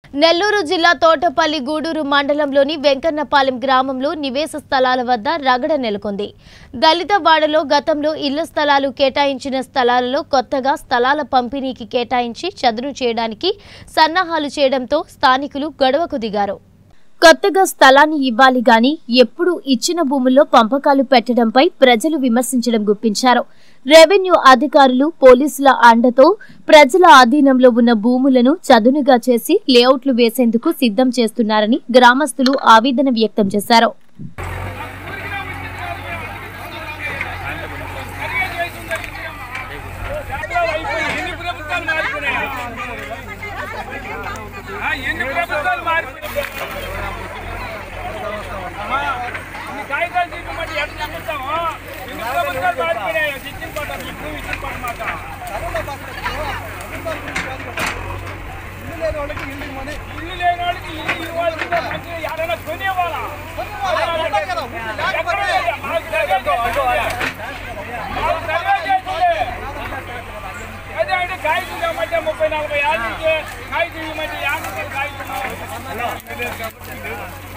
నెల్లూరు జిల్లా తోటపల్లి గూడూరు మండలంలోని వెంకన్నపాలెం గ్రామంలో నివేశ స్థలాల వద్ద రగడ నెలకొంది దళిత వాడలో గతంలో ఇళ్ల స్థలాలు కేటాయించిన స్థలాలలో కొత్తగా స్థలాల పంపిణీకి కేటాయించి చదును చేయడానికి సన్నాహాలు చేయడంతో స్థానికులు గొడవకు దిగారు కొత్తగా స్థలాన్ని ఇవ్వాలి గాని ఎప్పుడు ఇచ్చిన భూముల్లో పంపకాలు పెట్టడంపై ప్రజలు విమర్శించడం గుప్పించారు రెవెన్యూ అధికారులు పోలీసుల అండతో ప్రజల ఆధీనంలో ఉన్న భూములను చదునుగా చేసి లేఅవుట్లు వేసేందుకు సిద్ధం చేస్తున్నారని గ్రామస్తులు ఆవేదన వ్యక్తం చేశారు ఎన్ని ప్రభుత్వాలు మారిపోయినాయా ఆ, ఎన్ని ప్రభుత్వాలు మారిపోయినాయి ఆహా, ఇన్ని కాగితాలు చూపించమంటే ఎట్లా నమ్ముతాము ఎన్ని ప్రభుత్వాలు మారిపోయినాయా ఇచ్చిన పాట మీకు ఇచ్చిన పాట మాట ఇల్లు లేని వాళ్ళకి ఇల్లు ఇవ్వాల్సిందే మంచిగా ఎవరైనా కొనేవాళ్ళా ఎక్కడ లేదా? మాకు సర్వే చేసిందే. మాకు సర్వే చేసిందే. అదే అంటే కాగితం ఇవ్వమంటే ముప్పై నలభై ఏళ్ళ నుంచి కాగితం ఇవ్వమంటే యాభై రూపాయలు కాగితం